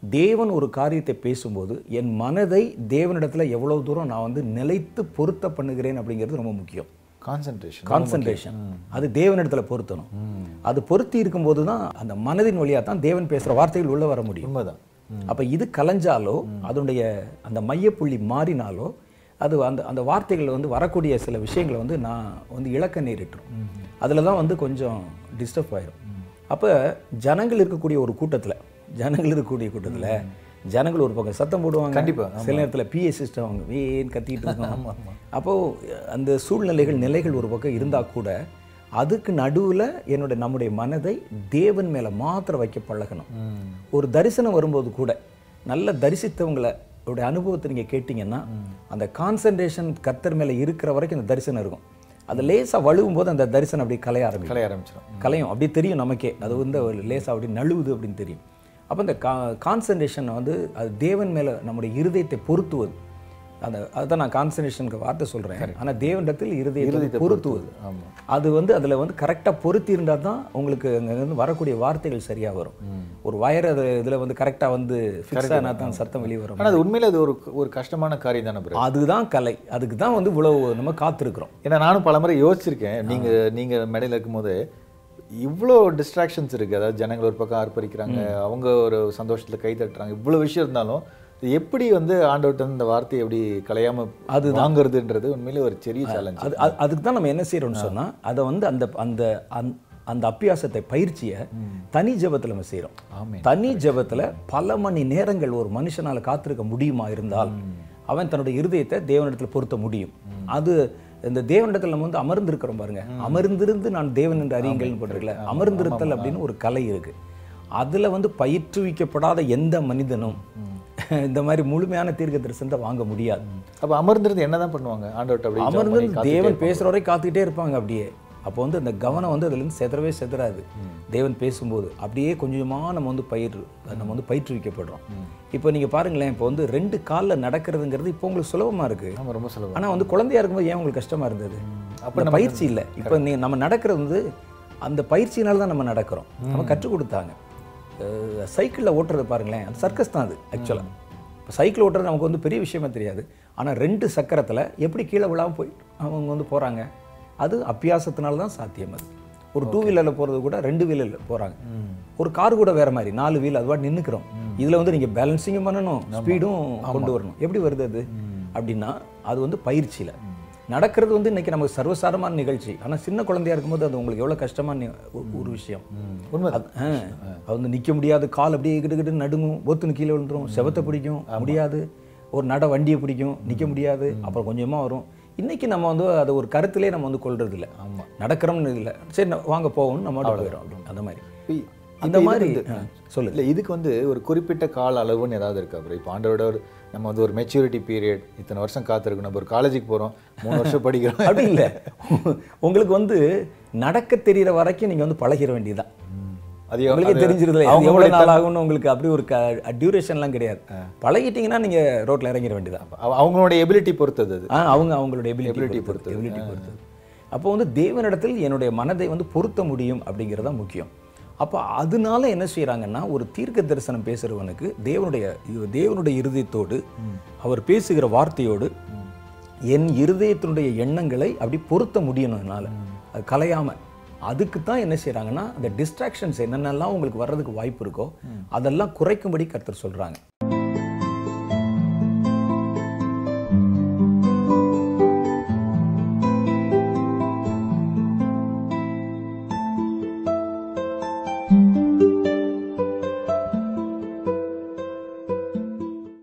தேவன் ஒரு காரியத்தை பேசும்போது என் மனதை தேவனிடத்தில் எவ்வளவு தூரம் நான் வந்து நிலைத்து பொருத்த பண்ணுகிறேன் அப்படிங்கிறது ரொம்ப முக்கியம் கான்சென்ட்ரேஷன் கான்சன்ட்ரேஷன் அது தேவனிடத்துல பொருத்தணும் அது பொருத்தி இருக்கும்போது தான் அந்த மனதின் வழியா தான் தேவன் பேசுற வார்த்தைகள் உள்ள வர முடியும் உண்மைதான் அப்ப இது கலைஞ்சாலோ அதனுடைய அந்த மையப்புள்ளி மாறினாலோ அது அந்த அந்த வார்த்தைகள் வந்து வரக்கூடிய சில விஷயங்களை வந்து நான் வந்து இழக்க நேரிட்டுரும் அதில் தான் வந்து கொஞ்சம் டிஸ்டர்ப் ஆயிரும் அப்போ ஜனங்கள் இருக்கக்கூடிய ஒரு கூட்டத்தில் ஜனங்கள் இருக்கக்கூடிய கூட்டத்தில் ஜனங்கள் ஒரு பக்கம் சத்தம் போடுவாங்க கண்டிப்பா, சில நேரத்தில் பிஏ சிஸ்டம் அவங்க வேன் கத்திட்டு இருக்கோம் அப்போது அந்த சூழ்நிலைகள் நிலைகள் ஒரு பக்கம் இருந்தால் கூட அதுக்கு நடுவில் என்னுடைய நம்முடைய மனதை தேவன் மேலே மாத்திர வைக்க பழகணும் ஒரு தரிசனம் வரும்போது கூட நல்ல தரிசித்தவங்களை உடைய அனுபவத்தை நீங்கள் கேட்டிங்கன்னா அந்த கான்சன்ட்ரேஷன் கர்த்தர் மேலே இருக்கிற வரைக்கும் அந்த தரிசனம் இருக்கும் அது லேசாக வழுவும் போது அந்த தரிசனம் அப்படியே கலைய ஆரம்பிக்கும் கலைய ஆரம்பிச்சிடும் கலையும் அப்படி தெரியும் நமக்கே அது வந்து லேசாக அப்படி நழுவுது அப்படின்னு தெரியும் அப்போ இந்த கா கான்சன்ட்ரேஷன் வந்து அது தேவன் மேலே நம்முடைய இருதயத்தை பொருத்துவது அந்த அதுதான் நான் கான்சன்ட்ரேஷனுக்கு வார்த்தை சொல்கிறேன் ஆனால் தேவனிடத்தில் இருதயத்தை பொருத்துவது ஆமா அது வந்து அதில் வந்து கரெக்டாக பொருத்தி இருந்தால் தான் உங்களுக்கு அங்கே வந்து வரக்கூடிய வார்த்தைகள் சரியாக வரும் ஒரு வயர் அது இதில் வந்து கரெக்டாக வந்து ஃபிக்ஸ் ஆனால் தான் சத்தம் வெளியே வரும் ஆனா அது உண்மையில அது ஒரு ஒரு கஷ்டமான காரியம் தானே bro அதுதான் கலை அதுக்கு தான் வந்து இவ்வளவு நம்ம காத்திருக்கிறோம் ஏன்னா நானும் பல முறை யோசிச்சிருக்கேன் நீங்க நீங்க மேடையில் இருக்கும்போது இவ்வளோ டிஸ்ட்ராக்ஷன்ஸ் இருக்கு அதாவது ஜனங்கள் ஒரு பக்கம் ஆர்ப்பரிக்கிறாங்க அவங்க ஒரு சந்தோஷத்துல கை தட்டுறாங்க இவ்வளோ விஷயம் இருந்தாலும் இது எப்படி வந்து ஆண்டவர்கிட்ட இந்த வார்த்தையை எப்படி கலையாம அது வாங்குறதுன்றது உண்மையிலே ஒரு பெரிய சேலஞ்ச் அது அது- அதுக்கு தான் நம்ம என்ன செய்கிறோம்னு சொன்னால் அதை வந்து அந்த அந்த அந்த- அந்த அப்பியாசத்தை பயிற்சியை தனி ஜெபத்தில் நம்ம செய்கிறோம் ஆமென். தனி ஜெபத்தில் பல மணி நேரங்கள் ஒரு மனுஷனால் காத்திருக்க முடியுமா இருந்தால் அவன் தன்னுடைய இருதயத்தை தேவனிடத்தில் பொருத்த முடியும் அது இந்த தேவனிடத்தில் நம்ம வந்து அமர்ந்திருக்கிறோம் பாருங்க அமர்ந்திருந்து நான் தேவன் என்று அறியுங்கள்னு போட்டிருக்கல அமர்ந்திருத்தல் அப்படின்னு ஒரு கலை இருக்கு அதுல வந்து பயிற்றுவிக்கப்படாத எந்த மனிதனும் இந்த மாதிரி முழுமையான தீர்க்க தரிசனத்தை வாங்க முடியாது அப்ப அமர்ந்திருந்து என்னதான் பண்ணுவாங்க ஆண்டவர்கிட்ட அப்படி ஜெபம் அமர்ந்து பண்ணி காத்துட்டே தேவன் பேசுகிற வரை காத்துக்கிட்டே இருப்பாங்க அப்படியே அப்போ வந்து அந்த கவனம் வந்து அதுலேருந்து செதறவே செதறாது தேவன் பேசும்போது அப்படியே கொஞ்சமாக நம்ம வந்து பயிர் நம்ம வந்து பயிற்றுவிக்கப்படுறோம் இப்போ நீங்கள் பாருங்களேன் இப்போ வந்து ரெண்டு காலில் நடக்கிறதுங்கிறது இப்போ உங்களுக்கு சுலபமாக இருக்குது ஆமா ரொம்ப சுலபம் ஆனால் வந்து குழந்தையா இருக்கும்போது ஏன் உங்களுக்கு கஷ்டமாக இருந்தது அப்போ பயிற்சி இல்லை இப்போ நீ நம்ம நடக்கிறது வந்து அந்த பயிற்சியினால தான் நம்ம நடக்கிறோம் நம்ம கற்றுக் கொடுத்தாங்க சைக்கிளில் ஓட்டுறது பாருங்களேன் அது சர்க்கஸ் தான் அது ஆக்சுவலாக இப்போ சைக்கிள் ஓட்டுறது நமக்கு வந்து பெரிய விஷயமா தெரியாது ஆனால் ரெண்டு சக்கரத்தில் எப்படி கீழே விழாமல் போய் அவங்க வந்து போகிறாங்க அது அபியாசத்தினால தான் சாத்தியம் அது ஒரு டூ வீலரில் போகிறது கூட ரெண்டு வீலரில் போகிறாங்க ஒரு கார் கூட வேற மாதிரி நாலு வீல் அது பாட்டு நின்றுக்கிறோம் இதில் வந்து நீங்கள் பேலன்சிங்கும் பண்ணணும் ஸ்பீடும் கொண்டு வரணும் எப்படி வருது அது அப்படின்னா அது வந்து பயிற்சியில் நடக்கிறது வந்து இன்னைக்கு நமக்கு சர்வசாரமான நிகழ்ச்சி ஆனால் சின்ன குழந்தையா இருக்கும்போது அது உங்களுக்கு எவ்வளோ கஷ்டமான நி- ஒரு- ஒரு விஷயம் உண்மை அது ஆ, அது வந்து நிற்க முடியாது கால் அப்படியே கிட்டு கிட்டு நடுங்கும் ஒத்துன்னு கீழே விழுந்துரும் செவத்தை பிடிக்கும் முடியாது ஒரு நட வண்டியை பிடிக்கும் நிற்க முடியாது அப்புறம் கொஞ்சமா வரும் இன்னைக்கு நம்ம வந்து அது ஒரு கருத்திலே நம்ம வந்து கொள்றது இல்லை ஆமா. நடக்கிறோம்னு இல்லை சரி ந- வாங்க போவோம்னு நம்ம மட்டும் போயிடும் அப்படின்னு அந்த மாதிரி இ- அந்த இப்ப மாதிரி இதுக்கு ஆ, சொல்லு இல்ல இதுக்கு வந்து ஒரு குறிப்பிட்ட கால அளவுன்னு ஏதாவது இருக்கா bro? இப்போ ஆண்டவரோட ஒரு நம்ம வந்து ஒரு மெச்சூரிட்டி பீரியட் இத்தனை வருஷம் காத்திருக்கணும் நம்ம ஒரு காலேஜுக்கு போறோம் மூணு வருஷம் படிக்கிறோம் அப்படி இல்லை உங்களுக்கு வந்து நடக்க தெரியற வரைக்கும் நீங்க வந்து பழகிற வேண்டியதுதான் அது உங்களுக்கே அது தெரிஞ்சிருதுல அவங்க எவ்வளவு நாள் ஆகும்னு உங்களுக்கு அப்படி ஒரு டியூரேஷன்லாம் கிடையாது பழகிட்டீங்கன்னா நீங்க ரோட்ல இறங்கிட வேண்டியதான் அவ- அவங்களோட எபிலிட்டி பொறுத்தது அது ஆ அவங்க அவங்களோட எபிலிட்டி Ability பொறுத்தது பொறுத்தது. எபிலிட்டி பொறுத்தது அப்போ வந்து தேவனிடத்தில் என்னுடைய மனதை வந்து பொருத்த முடியும் அப்படிங்கிறது தான் முக்கியம் அப்போ அதனால என்ன செய்றாங்கன்னா ஒரு தீர்க்க தரிசனம் பேசுறவனுக்கு தேவனுடைய இது தேவனுடைய இருதயத்தோடு அவர் பேசுகிற வார்த்தையோடு என் இருதயத்தினுடைய எண்ணங்களை அப்படி பொருத்த முடியணும் என்னால் அது கலையாம அதுக்கு தான் என்ன செய்றாங்கன்னா அந்த டிஸ்ட்ராக்ஷன்ஸ் என்னென்னலாம் உங்களுக்கு வர்றதுக்கு வாய்ப்பு இருக்கோ அதெல்லாம் குறைக்கும்படி கர்த்தர் சொல்றாங்க